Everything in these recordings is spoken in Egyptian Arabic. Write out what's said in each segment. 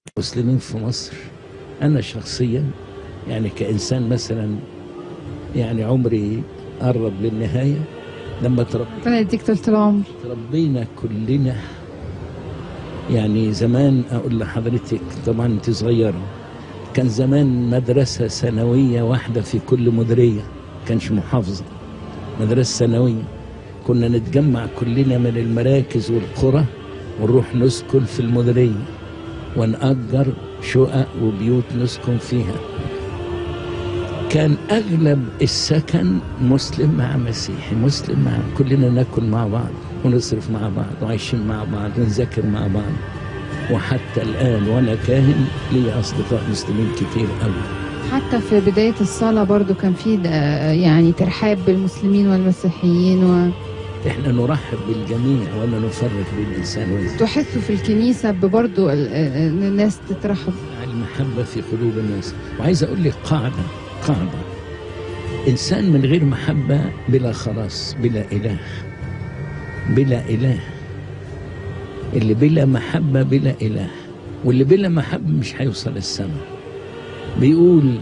المسلمين في مصر أنا شخصيا يعني كإنسان مثلا يعني عمري قرب للنهاية لما ترب- ربنا يديك طول العمر تربينا كلنا يعني زمان أقول لحضرتك طبعا أنت صغيرة كان زمان مدرسة ثانوية واحدة في كل مديرية كانش محافظة مدرسة ثانوية كنا نتجمع كلنا من المراكز والقرى ونروح نسكن في المديرية ونأجر شقق وبيوت نسكن فيها كان أغلب السكن مسلم مع مسيحي مسلم مع كلنا ناكل مع بعض ونصرف مع بعض وعايشين مع بعض ونذاكر مع بعض وحتى الآن وأنا كاهن لي أصدقاء مسلمين كتير قوي حتى في بداية الصلاة برضو كان في آه، يعني ترحاب بالمسلمين والمسيحيين إحنا نرحب بالجميع ولا نفرق بين الإنسان والإنسان وتحسوا في الكنيسة برضو ال- آه، إن الناس تترحب المحبة في قلوب الناس وعايز أقول لك قاعدة قاعدة إنسان من غير محبة بلا خلاص بلا إله بلا إله اللي بلا محبة بلا إله واللي بلا محبة مش هيوصل السماء بيقول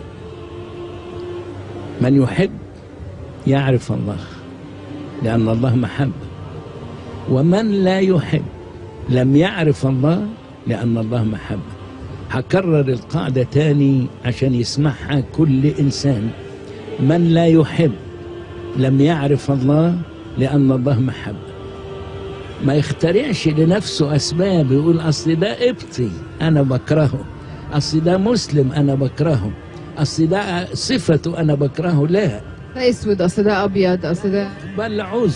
من يحب يعرف الله لأن الله محبة ومن لا يحب لم يعرف الله لأن الله محبة هكرر القاعدة تاني عشان يسمعها كل إنسان من لا يحب لم يعرف الله لأن الله محبة ما يخترعش لنفسه أسباب يقول أصل ده قبطي أنا بكرهه أصل ده مسلم أنا بكرهه أصل ده صفته أنا بكرهه لا ده اسود اصل ده ابيض اصل ده بل عذر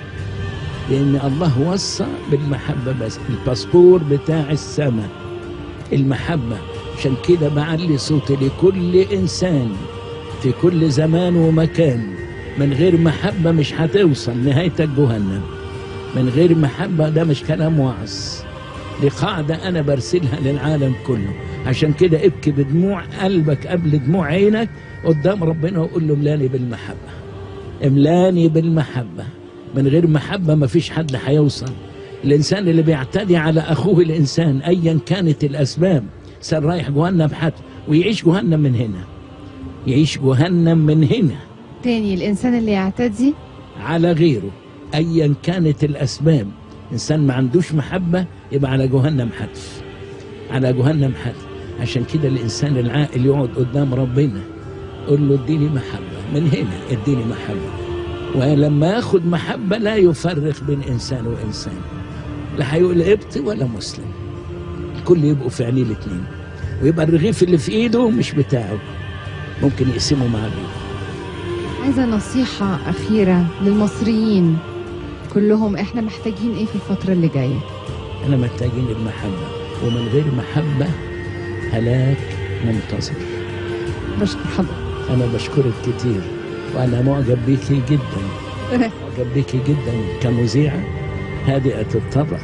لأن الله وصى بالمحبة بس الباسبور بتاع السماء المحبة عشان كده بعلي صوتي لكل إنسان في كل زمان ومكان من غير محبة مش هتوصل نهايتك جهنم من غير محبة ده مش كلام وعظ دي قاعدة أنا برسلها للعالم كله عشان كده ابكي بدموع قلبك قبل دموع عينك قدام ربنا وقول له املاني بالمحبة املاني بالمحبة من غير محبة ما فيش حد هيوصل الإنسان اللي بيعتدي على أخوه الإنسان أيا كانت الأسباب صار رايح جهنم حتى ويعيش جهنم من هنا يعيش جهنم من هنا تاني الانسان اللي يعتدي على غيره ايا كانت الاسباب انسان ما عندوش محبه يبقى على جهنم حتف على جهنم حتف عشان كده الانسان العاقل يقعد قدام ربنا قول له اديني محبه من هنا اديني محبه ولما ياخد محبه لا يفرق بين انسان وانسان لا هيقول قبطي ولا مسلم الكل يبقوا في عينيه الاثنين ويبقى الرغيف اللي في ايده مش بتاعه ممكن يقسمه مع غيره عايزة نصيحة أخيرة للمصريين كلهم احنا محتاجين ايه في الفترة اللي جاية احنا محتاجين المحبة ومن غير محبة هلاك منتظر بشكر حضرتك انا بشكرك كتير وانا معجب بيكي جدا معجب بيكي جدا كمذيعة هادئة الطبع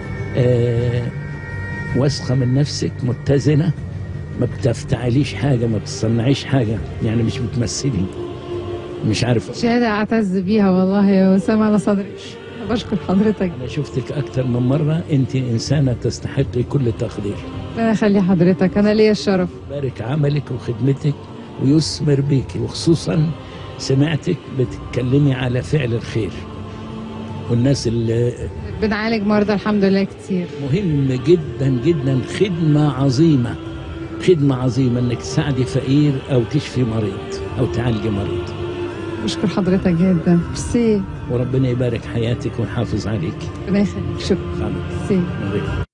آه واثقة من نفسك متزنة ما بتفتعليش حاجة ما بتصنعيش حاجة يعني مش بتمثلي مش عارف شهادة أعتز بيها والله يا وسام على صدري بشكر حضرتك أنا شفتك أكتر من مرة أنت إنسانة تستحقي كل تقدير ربنا يخلي حضرتك أنا ليا الشرف بارك عملك وخدمتك ويثمر بيك وخصوصا سمعتك بتتكلمي على فعل الخير والناس اللي بنعالج مرضى الحمد لله كتير مهم جدا جدا خدمة عظيمة خدمة عظيمة انك تساعدي فقير او تشفي مريض او تعالجي مريض بشكر حضرتك جدا ميرسي وربنا يبارك حياتك ويحافظ عليك ربنا يخليك شكرا خالد ميرسي من غير